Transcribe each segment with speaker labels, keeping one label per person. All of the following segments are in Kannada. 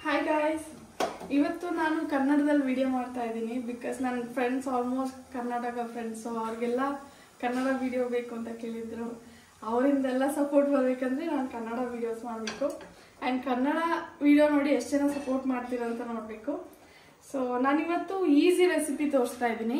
Speaker 1: ಹಾಯ್ ಗಾಯ್ಸ್ ಇವತ್ತು ನಾನು ಕನ್ನಡದಲ್ಲಿ ವಿಡಿಯೋ ಮಾಡ್ತಾ ಇದ್ದೀನಿ ಬಿಕಾಸ್ ನನ್ನ ಫ್ರೆಂಡ್ಸ್ ಆಲ್ಮೋಸ್ಟ್ ಕರ್ನಾಟಕ ಫ್ರೆಂಡ್ಸು ಅವ್ರಿಗೆಲ್ಲ ಕನ್ನಡ ವಿಡಿಯೋ ಬೇಕು ಅಂತ ಕೇಳಿದ್ರು ಅವರಿಂದೆಲ್ಲ ಸಪೋರ್ಟ್ ಬರಬೇಕಂದ್ರೆ ನಾನು ಕನ್ನಡ ವಿಡಿಯೋಸ್ ಮಾಡಬೇಕು ಆ್ಯಂಡ್ ಕನ್ನಡ ವಿಡಿಯೋ ನೋಡಿ ಎಷ್ಟು ಜನ ಸಪೋರ್ಟ್ ಮಾಡ್ತೀರ ಅಂತ ನೋಡಬೇಕು ಸೊ ನಾನಿವತ್ತು ಈಸಿ ರೆಸಿಪಿ ತೋರಿಸ್ತಾ ಇದ್ದೀನಿ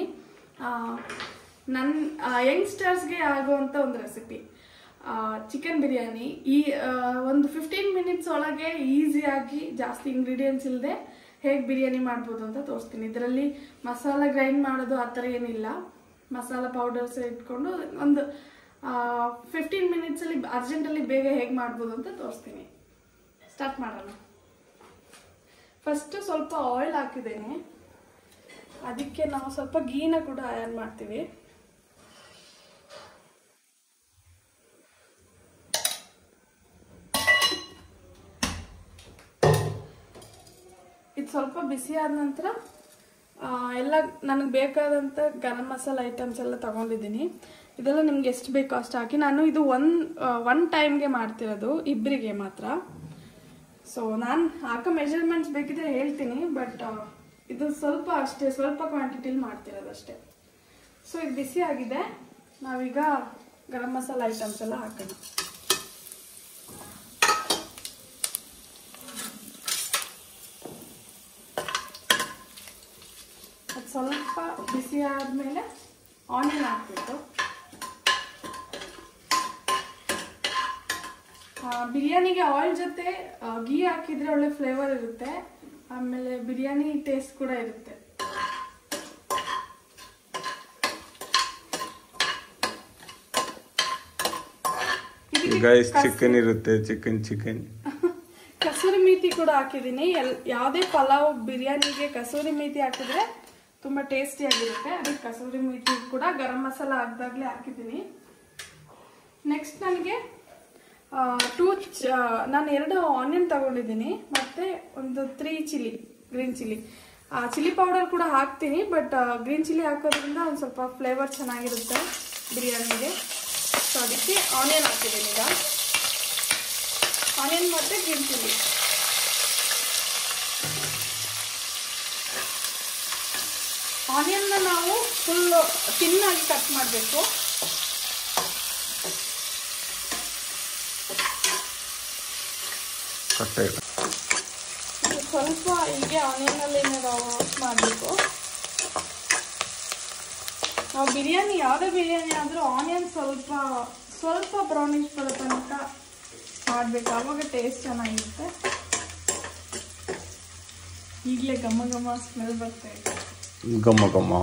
Speaker 1: ನನ್ನ ಯಂಗ್ಸ್ಟರ್ಸ್ಗೆ ಆಗುವಂಥ ಒಂದು ರೆಸಿಪಿ ಚಿಕನ್ ಬಿರಿಯಾನಿ ಈ ಆ, ಒಂದು ಫಿಫ್ಟೀನ್ ಮಿನಿಟ್ಸ್ ಒಳಗೆ ಈಸಿಯಾಗಿ ಜಾಸ್ತಿ ಇಂಗ್ರೀಡಿಯೆಂಟ್ಸ್ ಇಲ್ಲದೆ ಹೇಗೆ ಬಿರಿಯಾನಿ ಮಾಡ್ಬೋದು ಅಂತ ತೋರಿಸ್ತೀನಿ ಇದರಲ್ಲಿ ಮಸಾಲ ಗ್ರೈಂಡ್ ಮಾಡೋದು ಆ ಥರ ಏನಿಲ್ಲ ಮಸಾಲ ಪೌಡರ್ಸ್ ಇಟ್ಕೊಂಡು ಒಂದು ಫಿಫ್ಟೀನ್ ಮಿನಿಟ್ಸಲ್ಲಿ ಅರ್ಜೆಂಟಲ್ಲಿ ಬೇಗ ಹೇಗೆ ಮಾಡ್ಬೋದು ಅಂತ ತೋರಿಸ್ತೀನಿ ಸ್ಟಾರ್ಟ್ ಮಾಡೋಣ ಫಸ್ಟ್ ಸ್ವಲ್ಪ ಆಯಿಲ್ ಹಾಕಿದ್ದೇನೆ ಅದಕ್ಕೆ ನಾವು ಸ್ವಲ್ಪ ಗೀನ ಕೂಡ ಆ್ಯಡ್ ಮಾಡ್ತೀವಿ ಇದು ಸ್ವಲ್ಪ ಬಿಸಿ ಆದ ನಂತರ ಆ, ಎಲ್ಲ ನನಗೆ ಬೇಕಾದಂಥ ಗರಂ ಮಸಾಲ ಐಟಮ್ಸ್ ಎಲ್ಲ ತಗೊಂಡಿದ್ದೀನಿ ಇದೆಲ್ಲ ನಿಮ್ಗೆ ಎಷ್ಟು ಬೇಕೋ ಅಷ್ಟು ಹಾಕಿ ನಾನು ಇದು ಒನ್ ಒನ್ ಟೈಮ್ಗೆ ಮಾಡ್ತಿರೋದು ಇಬ್ಬರಿಗೆ ಮಾತ್ರ ಸೊ ನಾನು ಹಾಕೋ ಮೆಜರ್ಮೆಂಟ್ಸ್ ಬೇಕಿದ್ರೆ ಹೇಳ್ತೀನಿ ಬಟ್ ಇದು ಸ್ವಲ್ಪ ಅಷ್ಟೇ ಸ್ವಲ್ಪ ಕ್ವಾಂಟಿಟಿಲಿ ಮಾಡ್ತಿರೋದು ಅಷ್ಟೇ ಸೊ ಇದು ಬಿಸಿ ಆಗಿದೆ ನಾವೀಗ ಗರಂ ಮಸಾಲ ಐಟಮ್ಸ್ ಎಲ್ಲ ಹಾಕೋಣ ಅದು ಸ್ವಲ್ಪ ಬಿಸಿ ಆದಮೇಲೆ ಆನಿಯನ್ ಹಾಕ್ಬಿಟ್ಟು ಆ, ಬಿರಿಯಾನಿಗೆ ಆಯಿಲ್ ಜೊತೆ ಆ, ಗೀ ಹಾಕಿದ್ರೆ ಒಳ್ಳೆ ಫ್ಲೇವರ್ ಇರುತ್ತೆ ಆಮೇಲೆ ಬಿರಿಯಾನಿ ಟೇಸ್ಟ್ ಕೂಡ ಇರುತ್ತೆ ಇದಕ್ಕೆ
Speaker 2: ಗೈಸ್
Speaker 1: ಕಸ್-
Speaker 2: ಚಿಕನ್ ಇರುತ್ತೆ ಚಿಕನ್ ಚಿಕನ್
Speaker 1: ಕಸೂರಿ ಮೇಥಿ ಕೂಡ ಹಾಕಿದ್ದೀನಿ ಎಲ್ ಯಾವುದೇ ಪಲಾವ್ ಬಿರಿಯಾನಿಗೆ ಕಸೂರಿ ಮೇಥಿ ಹಾಕಿದ್ರೆ ತುಂಬ ಟೇಸ್ಟಿಯಾಗಿರುತ್ತೆ ಅದಕ್ಕೆ ಕಸೂರಿ ಮೇಥಿ ಕೂಡ ಗರಂ ಮಸಾಲ ಹಾಕಿದಾಗಲೇ ಹಾಕಿದ್ದೀನಿ ನೆಕ್ಸ್ಟ್ ನನಗೆ ಟೂ ನಾನು ಎರಡು ಆನಿಯನ್ ತಗೊಂಡಿದ್ದೀನಿ ಮತ್ತು ಒಂದು three chilli green chilli chilli powder ಕೂಡ ಹಾಕ್ತೀನಿ ಬಟ್ ಗ್ರೀನ್ ಚಿಲ್ಲಿ ಹಾಕೋದ್ರಿಂದ ಒಂದು ಸ್ವಲ್ಪ ಫ್ಲೇವರ್ ಚೆನ್ನಾಗಿರುತ್ತೆ ಬಿರಿಯಾನಿಗೆ ಸೊ ಅದಕ್ಕೆ ಆನಿಯನ್ ಹಾಕಿದ್ದೀನಿ ಈಗ ಆನಿಯನ್ ಮತ್ತು ಗ್ರೀನ್ ಚಿಲ್ಲಿ ಆನಿಯನ್ನ ನಾವು ಫುಲ್ ತಿನ್ನಾಗಿ ಕಟ್ ಮಾಡಬೇಕು
Speaker 2: ಕಟ್ಟೆ
Speaker 1: ಸ್ವಲ್ಪ ಹೀಗೆ ಆನಿಯನ್ನಲ್ಲಿ ನಾವು ರೋಸ್ಟ್ ಮಾಡಬೇಕು ನಾವು ಬಿರಿಯಾನಿ ಯಾವುದೇ ಬಿರಿಯಾನಿ ಆದರೂ ಆನಿಯನ್ ಸ್ವಲ್ಪ ಸ್ವಲ್ಪ ಬ್ರೌನಿಶ್ ಬರೋ ತನಕ ಮಾಡಬೇಕು ಆವಾಗ ಟೇಸ್ಟ್ ಚೆನ್ನಾಗಿರುತ್ತೆ ಈಗಲೇ ಘಮ ಘಮ ಸ್ಮೆಲ್ ಬರ್ತಾ ಇದೆ
Speaker 2: ಗಮ್ಮ ಗಮ್ಮ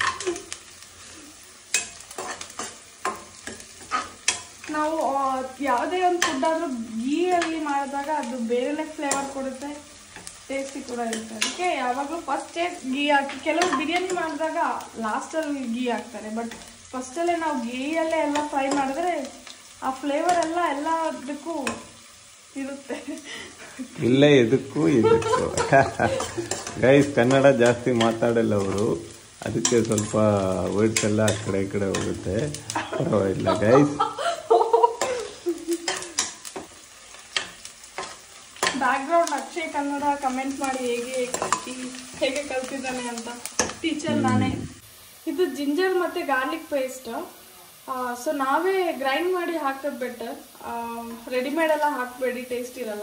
Speaker 1: ನಾವು ಆ, ಯಾವುದೇ ಒಂದು ಫುಡ್ ಆದರೂ ಗೀಯಲ್ಲಿ ಮಾಡಿದಾಗ ಅದು ಬೇರೆನೇ ಫ್ಲೇವರ್ ಕೊಡುತ್ತೆ ಟೇಸ್ಟಿ ಕೂಡ ಇರುತ್ತೆ ಅದಕ್ಕೆ ಯಾವಾಗಲೂ ಫಸ್ಟೇ ಗೀ ಹಾಕಿ ಕೆಲವು ಬಿರಿಯಾನಿ ಮಾಡಿದಾಗ ಲಾಸ್ಟಲ್ಲಿ ಗೀ ಹಾಕ್ತಾರೆ ಬಟ್ ಫಸ್ಟಲ್ಲೇ ನಾವು ಗೀಯಲ್ಲೇ ಎಲ್ಲ ಫ್ರೈ ಮಾಡಿದ್ರೆ ಆ ಫ್ಲೇವರ್ ಎಲ್ಲ ಎಲ್ಲದಕ್ಕೂ ಇರುತ್ತೆ
Speaker 2: ಇಲ್ಲೇ ಇದಕ್ಕೂ ಇದಕ್ಕೂ ಗೈಸ್ ಕನ್ನಡ ಜಾಸ್ತಿ ಮಾತಾಡಲ್ಲ ಅವರು ಅದಕ್ಕೆ ಸ್ವಲ್ಪ ವರ್ಡ್ಸ್ ಎಲ್ಲ ಆ ಕಡೆ ಈ ಕಡೆ ಹೋಗುತ್ತೆ ಪರವಾಗಿಲ್ಲ guys
Speaker 1: background Akshay Kannada comment ಮಾಡಿ ಹೇಗೆ ಈ- ಹೇಗೆ ಕಲ್ತಿದ್ದಾನೆ ಅಂತ ಟೀಚರ್ ನಾನೇ ಇದು ಜಿಂಜರ್ ಮತ್ತು ಗಾರ್ಲಿಕ್ ಪೇಸ್ಟ್ ಸೊ ನಾವೇ ಗ್ರೈಂಡ್ ಮಾಡಿ ಹಾಕೋದು ಬೆಟರ್ ರೆಡಿಮೇಡ್ ಎಲ್ಲ ಹಾಕಬೇಡಿ ಟೇಸ್ಟ್ ಇರಲ್ಲ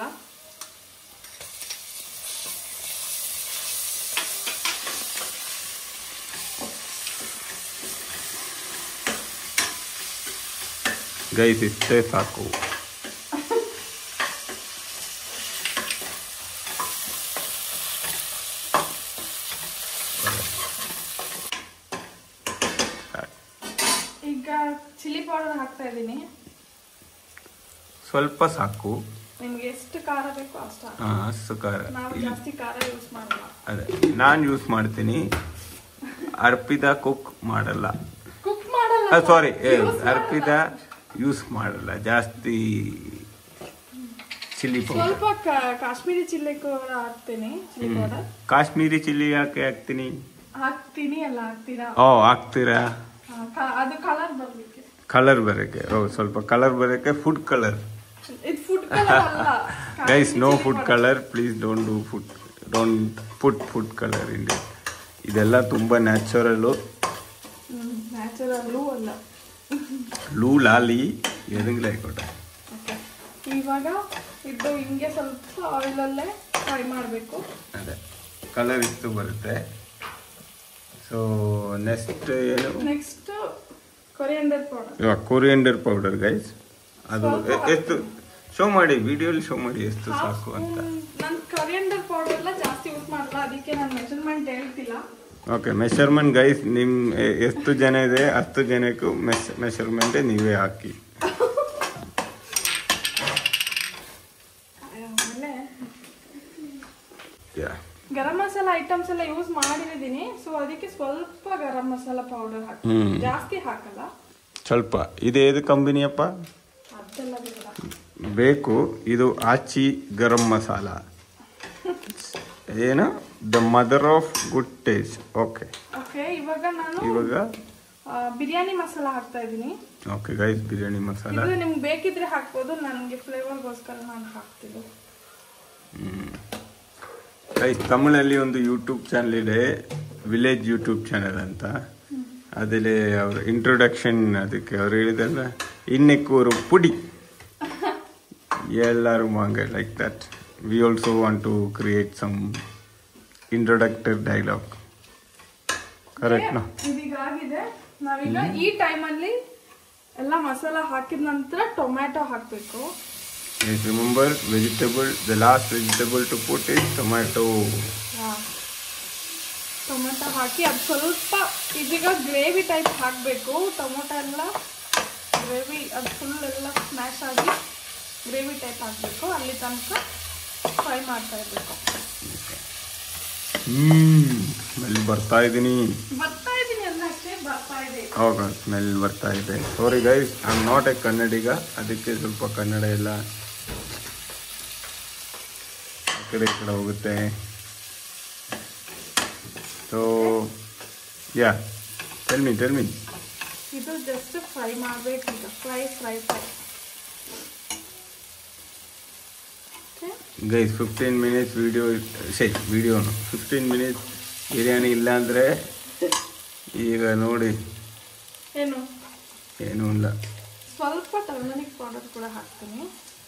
Speaker 2: ಗೈಸ್ ಇಷ್ಟೇ ಸಾಕು
Speaker 1: ಈಗ ಚಿಲ್ಲಿ ಪೌಡರ್ ಹಾಕ್ತಾ ಇದ್ದೀನಿ
Speaker 2: ಸ್ವಲ್ಪ ಸಾಕು
Speaker 1: ನಿಮ್ಗೆ ಎಷ್ಟು ಖಾರ ಬೇಕೋ ಅಷ್ಟು ಹಾಕಿ
Speaker 2: ಹಾ, ಅಷ್ಟು ಖಾರ
Speaker 1: ನಾವು ಜಾಸ್ತಿ ಖಾರ ಯೂಸ್ ಮಾಡಲ್ಲ
Speaker 2: ಅದೇ ನಾನು ಯೂಸ್ ಮಾಡ್ತೀನಿ ಅರ್ಪಿತಾ ಕುಕ್ ಮಾಡಲ್ಲ
Speaker 1: ಕುಕ್ ಮಾಡಲ್ಲ
Speaker 2: ಸಾರಿ
Speaker 1: use
Speaker 2: ಅರ್ಪಿತಾ ಯೂಸ್ ಮಾಡಲ್ಲ ಜಾಸ್ತಿ ಚಿಲ್ಲಿ ಪೌಡರ್
Speaker 1: ಸ್ವಲ್ಪ ಕ- ಕಾಶ್ಮೀರಿ ಚಿಲ್ಲಿ ಕೂಡ ಹಾಕ್ತೀನಿ ಚಿಲ್ಲಿ ಪೌಡರ್
Speaker 2: ಕಾಶ್ಮೀರಿ ಚಿಲ್ಲಿ ಯಾಕೆ ಹಾಕ್ತೀನಿ
Speaker 1: ಹಾಕ್ತೀನಿ ಅಲ್ಲ ಹಾಕ್ತೀರಾ
Speaker 2: ಓ ಹಾಕ್ತೀರಾ
Speaker 1: ಆ, ಕ- ಅದು ಕಲರ್ ಬರ್ಲಿಕ್ಕೆ
Speaker 2: ಕಲರ್ ಬರೋಕ್ಕೆ ಓ ಸ್ವಲ್ಪ ಕಲರ್ ಬರೋಕ್ಕೆ ಫುಡ್ ಕಲರ್
Speaker 1: ಇದು ಫುಡ್ ಕಲರ್ ಅಲ್ಲ
Speaker 2: guys no food colour please don't do food don't put food colour in it ಇದೆಲ್ಲ ತುಂಬ ನ್ಯಾಚುರಲ್ಲು
Speaker 1: ನ್ಯಾಚುರಲ್ಲು ಅಲ್ಲ
Speaker 2: ಲೂ ಲಾಲಿ ಎದಂಗಿಲ್ಲ ಆಯ್ಕೊಟ್ರೆ
Speaker 1: ಓಕೆ ಇವಾಗ ಇದು ಹಿಂಗೆ ಸ್ವಲ್ಪ ಆಯಿಲಲ್ಲೇ ಫ್ರೈ ಮಾಡಬೇಕು
Speaker 2: ಅದೇ ಕಲರ್ ಇಷ್ಟು ಬರುತ್ತೆ ಸೊ ನೆಕ್ಸ್ಟ್ ಏನು
Speaker 1: ನೆಕ್ಸ್ಟ್ ಕೊರಿಯಂಡರ್ ಪೌಡರ್
Speaker 2: ಇವಾಗ ಕೊರಿಯಂಡರ್ ಪೌಡರ್ ಗೈಸ್ ಅದು ಎ- ಎಷ್ಟು ಶೋ ಮಾಡಿ ವಿಡಿಯೋಲಿ ಶೋ ಮಾಡಿ ಎಷ್ಟು ಸಾಕು ಅಂತ
Speaker 1: ನಾನು ಕೊರಿಯಂಡರ್ ಪೌಡರ್ ಎಲ್ಲ ಜಾಸ್ತಿ ಯೂಸ್ ಮಾಡಲ್ಲ ಅದಕ್ಕೆ ನಾನು ಮೆಷರ್ಮೆಂಟ್ ಹೇಳ್ತಿಲ್ಲ
Speaker 2: ಓಕೆ ಮೆಷರ್ಮೆಂಟ್ ಗೈಸ್ ನಿಮ್ ಎ- ಎಷ್ಟು ಜನ ಇದೆ ಅಷ್ಟು ಜನಕ್ಕೂ ಮೆಸ್ ಮೆಷರ್ಮೆಂಟೇ ನೀವೇ ಹಾಕಿ
Speaker 1: ಆಮೇಲೆ
Speaker 2: ಯಾ
Speaker 1: ಗರಂ ಮಸಾಲ ಐಟಮ್ಸ್ ಎಲ್ಲ ಯೂಸ್ ಮಾಡಿದ್ದೀನಿ ಸೊ ಅದಕ್ಕೆ ಸ್ವಲ್ಪ ಗರಂ ಮಸಾಲ ಪೌಡರ್ ಹಾಕಿ
Speaker 2: ಹ್ಮ್.
Speaker 1: ಜಾಸ್ತಿ ಹಾಕಲ್ಲ
Speaker 2: ಸ್ವಲ್ಪ ಇದು ಏದು ಕಂಪನಿಯಪ್ಪ
Speaker 1: ಅದೆಲ್ಲ ಬೇಡ
Speaker 2: ಬೇಕು ಇದು ಆಚಿ ಗರಂ ಮಸಾಲ ಏನು the mother of good taste okay
Speaker 1: okay ಇವಾಗ ನಾನು
Speaker 2: ಇವಾಗ
Speaker 1: ಆ, ಬಿರಿಯಾನಿ ಮಸಾಲ ಹಾಕ್ತಾ ಇದ್ದೀನಿ
Speaker 2: ಓಕೆ ಗೈಸ್ ಬಿರಿಯಾನಿ ಮಸಾಲ
Speaker 1: ಇದು ನಿಮ್ಗೆ ಬೇಕಿದ್ರೆ ಹಾಕ್ಬೋದು ನನಗೆ ಫ್ಲೇವರ್ಗೋಸ್ಕರ ನಾನು ಹಾಕ್ತೀನಿ
Speaker 2: ಗೈಸ್ ತಮಿಳಲ್ಲಿ ಒಂದು ಯೂಟ್ಯೂಬ್ ಚಾನಲ್ ಇದೆ ವಿಲೇಜ್ ಯೂಟ್ಯೂಬ್ ಚಾನಲ್ ಅಂತ ಅದಲ್ಲಿ ಅವ್ರ ಇಂಟ್ರೊಡಕ್ಷನ್ ಅದಕ್ಕೆ ಅವ್ರು ಹೇಳಿದಲ್ಲ ಇನ್ನೆಕ್ಕೂರು ಪುಡಿ ಎಲ್ಲರೂ ಮಾಂಗ like that we also want to create some introductory dialogue ಕರೆಕ್ಟ್ನಾ
Speaker 1: ಇದೀಗಾಗಿದೆ ನಾವೀಗ ಈ ಟೈಮಲ್ಲಿ ಎಲ್ಲ ಮಸಾಲ ಹಾಕಿದ ನಂತರ ಟೊಮ್ಯಾಟೊ ಹಾಕಬೇಕು
Speaker 2: Yes, remember vegetable, the last vegetable to put is tomato.
Speaker 1: Tomato ಹಾಕಿ ಅದು ಸ್ವಲ್ಪ ಇದೀಗ ಗ್ರೇವಿ ಟೈಪ್ ಹಾಕಬೇಕು ಟೊಮೊಟೊ ಎಲ್ಲ ಗ್ರೇವಿ ಅದು ಫುಲ್ ಎಲ್ಲ ಸ್ಮ್ಯಾಶ್ ಆಗಿ ಗ್ರೇವಿ ಟೈಪ್ ಹಾಕಬೇಕು ಅಲ್ಲಿ ತನಕ ಫ್ರೈ ಮಾಡ್ತಾ ಇರಬೇಕು
Speaker 2: ಹ್ಮ್ ಸ್ಮೆಲ್ ಬರ್ತಾ ಇದ್ದೀನಿ
Speaker 1: ಬರ್ತಾ ಇದ್ದೀನಿ ಅನ್ನಕ್ಕೆ ಬರ್ತಾ ಇದೆ
Speaker 2: ಹೌದು ಸ್ಮೆಲ್ ಬರ್ತಾ ಇದೆ sorry guys I am not a Kannadiga ಅದಕ್ಕೆ ಸ್ವಲ್ಪ ಕನ್ನಡ ಎಲ್ಲ ಆ ಕಡೆ ಈ ಕಡೆ ಹೋಗುತ್ತೆ so yeah tell me tell me
Speaker 1: ಇದು ಜಸ್ಟ್ ಫ್ರೈ ಮಾಡಬೇಕು ಈಗ fry fry fry okay
Speaker 2: guys fifteen minutes video say ವಿಡಿಯೋನು ಫಿಫ್ಟೀನ್ ಮಿನಿಟ್ಸ್ ಬಿರಿಯಾನಿ ಇಲ್ಲ ಅಂದರೆ ಈಗ ನೋಡಿ
Speaker 1: ಏನು
Speaker 2: ಏನೂ ಇಲ್ಲ
Speaker 1: ಸ್ವಲ್ಪ ಟರ್ಮರಿಕ್ ಪೌಡರ್ ಕೂಡ ಹಾಕ್ತೀನಿ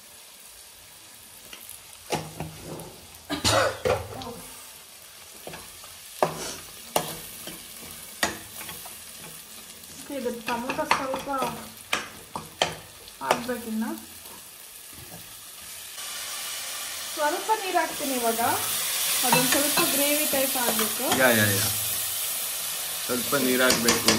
Speaker 1: ಇದು ಟೊಮೊಟೊ ಸ್ವಲ್ಪ ಹಾಕ್ಬೇಕಿನ್ನ ಸ್ವಲ್ಪ ನೀರು ಹಾಕ್ತೀನಿ ಇವಾಗ ಅದೊಂದು ಸ್ವಲ್ಪ ಗ್ರೇವಿ ಟೈಪ್ ಆಗಬೇಕು
Speaker 2: ಯಾ ಯಾ ಯಾ ಸ್ವಲ್ಪ ನೀರು ಹಾಕಬೇಕು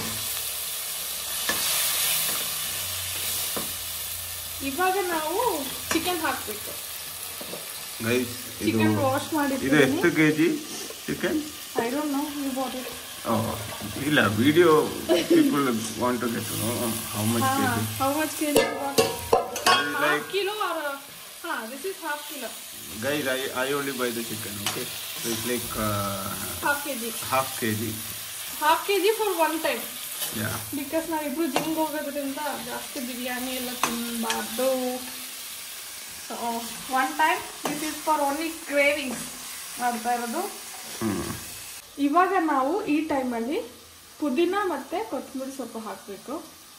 Speaker 1: ಇವಾಗ ನಾವು ಚಿಕನ್ ಹಾಕ್ಬೇಕು
Speaker 2: ಗೈಸ್ ಇದು
Speaker 1: ಚಿಕನ್ ವಾಶ್
Speaker 2: ಇದು
Speaker 1: ಮಾಡಿದ್ದೀನಿ
Speaker 2: ಎಷ್ಟು K G chicken
Speaker 1: I don't know you bought it
Speaker 2: ಇಲ್ಲ video people want to get know how much K G
Speaker 1: how much K G half
Speaker 2: like
Speaker 1: kilo or ah this is half kilo
Speaker 2: guys I I only buy the chicken okay it's like
Speaker 1: half K G
Speaker 2: half K G
Speaker 1: half K G for one time
Speaker 2: yeah
Speaker 1: because ನಾವಿಬ್ರು ಜಿಮ್ಗೆ ಹೋಗೋದ್ರಿಂದ ಜಾಸ್ತಿ ಬಿರಿಯಾನಿ ಎಲ್ಲ ತಿನ್ನಬಾರ್ದು so one time this is for only cravings ಮಾಡ್ತಾ ಇರೋದು
Speaker 2: ಹ್ಞೂ
Speaker 1: ಇವಾಗ ನಾವು ಈ ಟೈಮಲ್ಲಿ ಪುದೀನ ಮತ್ತೆ ಕೊತ್ತಂಬರಿ ಸೊಪ್ಪು ಹಾಕಬೇಕು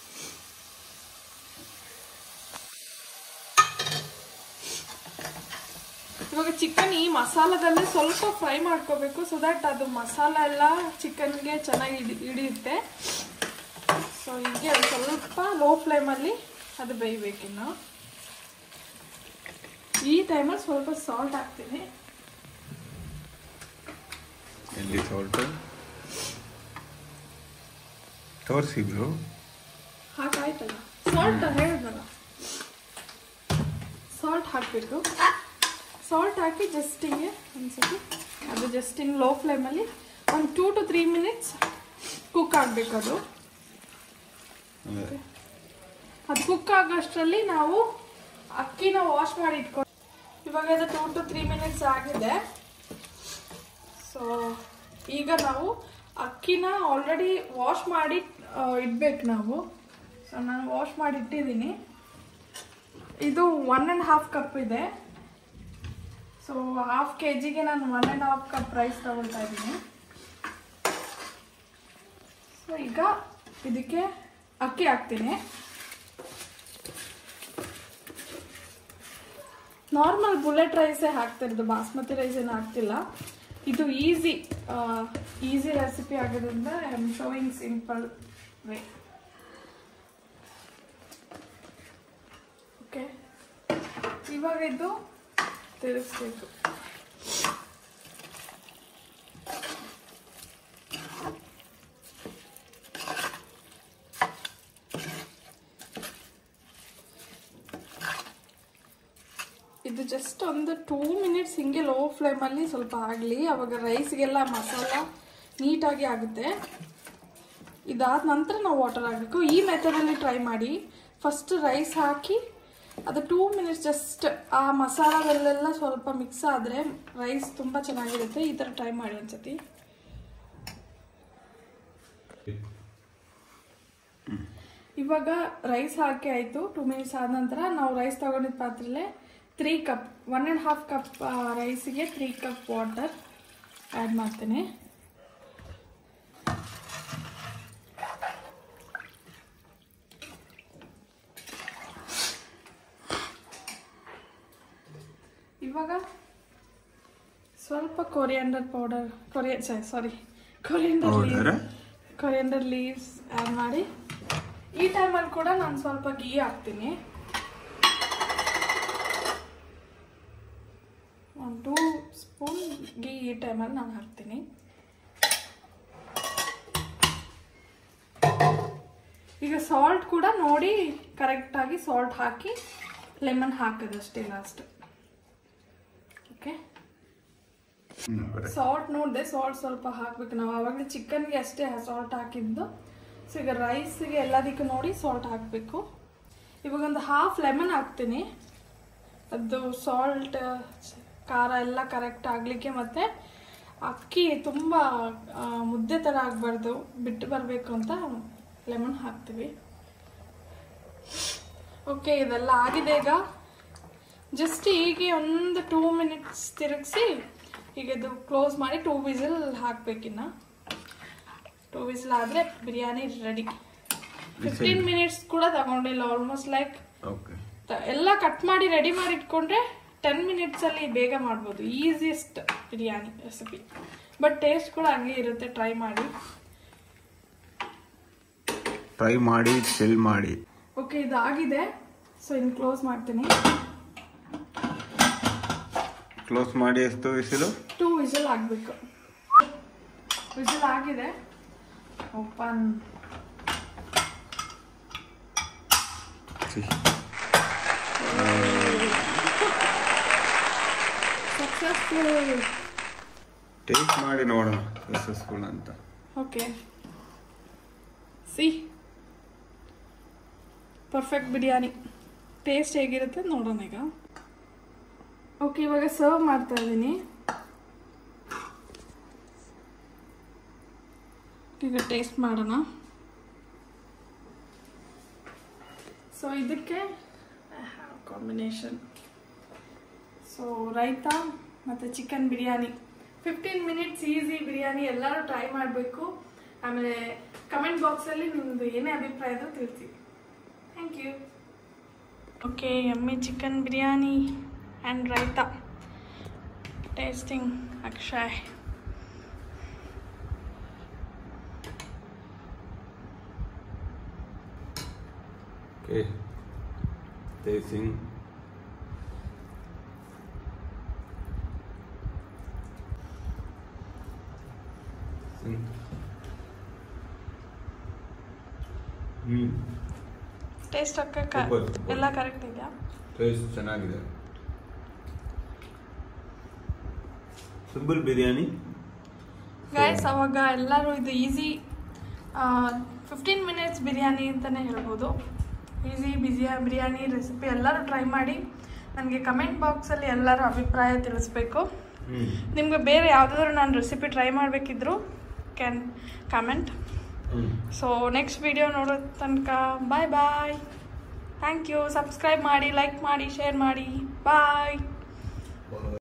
Speaker 1: ಇವಾಗ ಚಿಕನ್ ಈ ಮಸಾಲದಲ್ಲೇ ಸ್ವಲ್ಪ ಫ್ರೈ ಮಾಡ್ಕೋಬೇಕು ಸೊ ದಟ್ ಅದು ಮಸಾಲ ಎಲ್ಲ ಚಿಕನ್ಗೆ ಚೆನ್ನಾಗಿ ಹಿಡಿ ಹಿಡಿಯುತ್ತೆ ಸೊ ಹೀಗೆ ಒಂದು ಸ್ವಲ್ಪ ಲೋ ಫ್ಲೇಮಲ್ಲಿ ಅದು ಬೇಯಬೇಕಿನ್ನು ಈ ಟೈಮಲ್ಲಿ ಸ್ವಲ್ಪ ಸಾಲ್ಟ್ ಹಾಕ್ತೀನಿ
Speaker 2: ಎಲ್ಲಿ ಸಾಲ್ಟು ತೋರಿಸಿದ್ರು
Speaker 1: ಹಾಕಾಯ್ತಲ್ಲ ಸಾಲ್ಟ್ ಹೇಳಿದ್ನಲ್ಲ ಸಾಲ್ಟ್ ಹಾಕಬೇಕು ಸಾಲ್ಟ್ ಹಾಕಿ ಜಸ್ಟ್ ಹಿಂಗೆ ಒಂದ್ಸತಿ ಅದು ಜಸ್ಟ್ ಹಿಂಗೆ ಲೋ ಫ್ಲೇಮಲ್ಲಿ ಒಂದು two to three minutes cook ಆಗಬೇಕು ಅದು ಅದು ಕುಕ್ ಆಗೋಷ್ಟರಲ್ಲಿ ನಾವು ಅಕ್ಕಿನ ವಾಶ್ ಮಾಡಿ ಇಟ್ಕೊಂಡು ಇವಾಗ ಇದು ಟೂ ಟು ತ್ರೀ ಮಿನಿಟ್ಸ್ ಆಗಿದೆ ಸೊ ಈಗ ನಾವು ಅಕ್ಕಿನ ಆಲ್ರೆಡಿ ವಾಶ್ ಮಾಡಿ ಇಡ್ಬೇಕು ನಾವು ಸೊ ನಾನು ವಾಶ್ ಮಾಡಿ ಇಟ್ಟಿದ್ದೀನಿ ಇದು ಒನ್ ಆ್ಯಂಡ್ ಹಾಫ್ ಕಪ್ ಇದೆ ಸೊ ಹಾಫ್ ಕೆ ಜಿಗೆ ನಾನು one and half cup rice ತಗೊಳ್ತಾ ಇದ್ದೀನಿ ಸೊ ಈಗ ಇದಕ್ಕೆ ಅಕ್ಕಿ ಹಾಕ್ತೀನಿ ನಾರ್ಮಲ್ ಬುಲೆಟ್ ರೈಸೇ ಹಾಕ್ತಿರೋದು ಬಾಸ್ಮತಿ ರೈಸ್ ಏನು ಹಾಕ್ತಿಲ್ಲ ಇದು ಈಸಿ ಈಸಿ ರೆಸಿಪಿ ಆಗೋದ್ರಿಂದ I am showing simple way okay ಇವಾಗ ಇದು ತಿರುಗಿಸ್ಬೇಕು ಇದು ಜಸ್ಟ್ ಒಂದು ಟೂ ಮಿನಿಟ್ಸ್ ಹಿಂಗೆ ಲೋ ಫ್ಲೇಮಲ್ಲಿ ಸ್ವಲ್ಪ ಆಗಲಿ ಅವಾಗ ರೈಸ್ಗೆಲ್ಲ ಮಸಾಲ ನೀಟಾಗಿ ಆಗುತ್ತೆ ಇದಾದ ನಂತರ ನಾವು ವಾಟರ್ ಹಾಕಬೇಕು ಈ ಮೆಥಡಲ್ಲಿ ಟ್ರೈ ಮಾಡಿ ಫಸ್ಟ್ ರೈಸ್ ಹಾಕಿ ಅದು ಟೂ ಮಿನಿಟ್ಸ್ ಜಸ್ಟ್ ಆ ಮಸಾಲದಲ್ಲೆಲ್ಲ ಸ್ವಲ್ಪ ಮಿಕ್ಸ್ ಆದರೆ ರೈಸ್ ತುಂಬ ಚೆನ್ನಾಗಿರುತ್ತೆ ಈ ಥರ ಟ್ರೈ ಮಾಡಿ ಒಂದ್ಸತಿ ಇವಾಗ ರೈಸ್ ಹಾಕಿ ಆಯಿತು ಟೂ ಮಿನಿಟ್ಸ್ ಆದ ನಂತರ ನಾವು ರೈಸ್ ತಗೊಂಡಿದ್ದ ಪಾತ್ರೆಲೆ three cup one and half cup ರೈಸಿಗೆ ತ್ರೀ ಕಪ್ ವಾಟರ್ ಆ್ಯಡ್ ಮಾಡ್ತೇನೆ ಇವಾಗ ಸ್ವಲ್ಪ coriander powder coria sorry coriander
Speaker 2: Powder?
Speaker 1: Coriander leaves add ಮಾಡಿ ಈ ಟೈಮಲ್ಲಿ ಕೂಡ ನಾನು ಸ್ವಲ್ಪ ಗೀ ಹಾಕ್ತೀನಿ ಒಂದು ಟೂ ಸ್ಪೂನ್ ಗೀ ಈ ಟೈಮಲ್ಲಿ ನಾನು ಹಾಕ್ತೀನಿ ಈಗ ಸಾಲ್ಟ್ ಕೂಡ ನೋಡಿ ಕರೆಕ್ಟಾಗಿ ಸಾಲ್ಟ್ ಹಾಕಿ ಲೆಮನ್ ಹಾಕೋದಷ್ಟೇ ಲಾಸ್ಟ್ ಓಕೆ ಸಾಲ್ಟ್ ನೋಡಿದೆ ಸಾಲ್ಟ್ ಸ್ವಲ್ಪ ಹಾಕ್ಬೇಕು ನಾವು ಆವಾಗಲೇ ಚಿಕನ್ಗೆ ಅಷ್ಟೇ ಸಾಲ್ಟ್ ಹಾಕಿದ್ದು ಸೊ ಈಗ ರೈಸ್ಗೆ ಎಲ್ಲದಕ್ಕೂ ನೋಡಿ ಸಾಲ್ಟ್ ಹಾಕಬೇಕು ಇವಾಗ ಒಂದು ಹಾಫ್ ಲೆಮನ್ ಹಾಕ್ತೀನಿ ಅದು ಸಾಲ್ಟ್ ಖಾರ ಎಲ್ಲ ಕರೆಕ್ಟ್ ಆಗಲಿಕ್ಕೆ ಮತ್ತು ಅಕ್ಕಿ ತುಂಬ ಆ, ಮುದ್ದೆ ಥರ ಆಗಬಾರ್ದು ಬಿಟ್ಟು ಬರಬೇಕು ಅಂತ ಲೆಮನ್ ಹಾಕ್ತೀವಿ ಓಕೆ ಇದೆಲ್ಲ ಆಗಿದೆ ಈಗ ಜಸ್ಟ್ ಹೀಗೆ ಒಂದು ಟೂ ಮಿನಿಟ್ಸ್ ತಿರುಗಿಸಿ ಈಗ ಇದು ಕ್ಲೋಸ್ ಮಾಡಿ ಟೂ ವಿಸಿಲ್ ಹಾಕ್ಬೇಕಿನ್ನ ಟೂ ವಿಸಿಲ್ ಆದರೆ ಬಿರಿಯಾನಿ ರೆಡಿ ಫಿಫ್ಟೀನ್ ಮಿನಿಟ್ಸ್ ಕೂಡ ತಗೊಂಡಿಲ್ಲ ಆಲ್ಮೋಸ್ಟ್ ಲೈಕ್
Speaker 2: ಓಕೆ
Speaker 1: ಎಲ್ಲ ಕಟ್ ಮಾಡಿ ರೆಡಿ ಮಾಡಿ ಇಟ್ಕೊಂಡ್ರೆ ಟೆನ್ ಮಿನಿಟ್ಸಲ್ಲಿ ಬೇಗ ಮಾಡ್ಬೋದು easiest biryani recipe but taste ಕೂಡ ಹಂಗೆ ಇರುತ್ತೆ ಟ್ರೈ ಮಾಡಿ
Speaker 2: ಟ್ರೈ ಮಾಡಿ ಸೆಲ್ ಮಾಡಿ
Speaker 1: ಓಕೆ ಇದಾಗಿದೆ ಸೊ ಇನ್ನು ಕ್ಲೋಸ್ ಮಾಡ್ತೀನಿ
Speaker 2: ಕ್ಲೋಸ್ ಮಾಡಿ ಎಷ್ಟು ವಿಸಿಲು
Speaker 1: ಟೂ ವಿಸಿಲ್ ಆಗಬೇಕು ವಿಸಿಲ್ ಆಗಿದೆ ಓಪನ್ ಸಕ್ಸಸ್ಫುಲ್
Speaker 2: ಟೇಸ್ಟ್ ಮಾಡಿ ನೋಡೋಣ ಸಕ್ಸಸ್ಫುಲ್ ಅಂತ
Speaker 1: okay see perfect biryani taste ಹೇಗಿರುತ್ತೆ ನೋಡೋಣ ಈಗ ಓಕೆ ಇವಾಗ ಸರ್ವ್ ಮಾಡ್ತಾ ಇದ್ದೀನಿ ಈಗ ಟೇಸ್ಟ್ ಮಾಡೋಣ ಸೊ ಇದಕ್ಕೆ ಕಾಂಬಿನೇಷನ್ ಸೊ ರೈತಾ ಮತ್ತು chicken biryani fifteen minutes easy biryani ಎಲ್ಲರೂ ಟ್ರೈ ಮಾಡಬೇಕು ಆಮೇಲೆ ಕಮೆಂಟ್ ಬಾಕ್ಸಲ್ಲಿ ನಿಮ್ಮದು ಏನೇ ಅಭಿಪ್ರಾಯ ಇದ್ರೂ ತಿಳಿಸಿ ಥ್ಯಾಂಕ್ ಯು ಓಕೆ ಎಮ್ಮಿ chicken biryani and raita tasting Akshay
Speaker 2: okay tasting ಹ್ಞೂ
Speaker 1: ಟೇಸ್ಟ್ ಅಕ್ಕ
Speaker 2: Super.
Speaker 1: ಎಲ್ಲ ಕರೆಕ್ಟ್ ಇದೆಯಾ
Speaker 2: ಟೇಸ್ಟ್ ಚೆನ್ನಾಗಿದೆ ಸಿಂಪಲ್ ಬಿರಿಯಾನಿ
Speaker 1: ಗೈಸ್ ಅವಾಗ ಎಲ್ಲರೂ ಇದು ಈಸಿ ಫಿಫ್ಟೀನ್ ಮಿನಿಟ್ಸ್ ಬಿರಿಯಾನಿ ಅಂತಲೇ ಹೇಳ್ಬೋದು ಈಸಿ ಬಿಸಿಯ ಬಿರಿಯಾನಿ ರೆಸಿಪಿ ಎಲ್ಲರೂ ಟ್ರೈ ಮಾಡಿ ನನಗೆ ಕಮೆಂಟ್ ಬಾಕ್ಸಲ್ಲಿ ಎಲ್ಲರೂ ಅಭಿಪ್ರಾಯ ತಿಳಿಸ್ಬೇಕು
Speaker 2: ಹ್ಞೂ
Speaker 1: ನಿಮ್ಗೆ ಬೇರೆ ಯಾವುದಾದ್ರೂ ನಾನು ರೆಸಿಪಿ ಟ್ರೈ ಮಾಡಬೇಕಿದ್ರು ಕ್ಯಾನ್ ಕಮೆಂಟ್
Speaker 2: ಹ್ಞೂ
Speaker 1: ಸೊ ನೆಕ್ಸ್ಟ್ ವಿಡಿಯೋ ನೋಡೋ ತನಕ bye bye thank you subscribe ಮಾಡಿ ಲೈಕ್ ಮಾಡಿ ಶೇರ್ ಮಾಡಿ ಬಾಯ್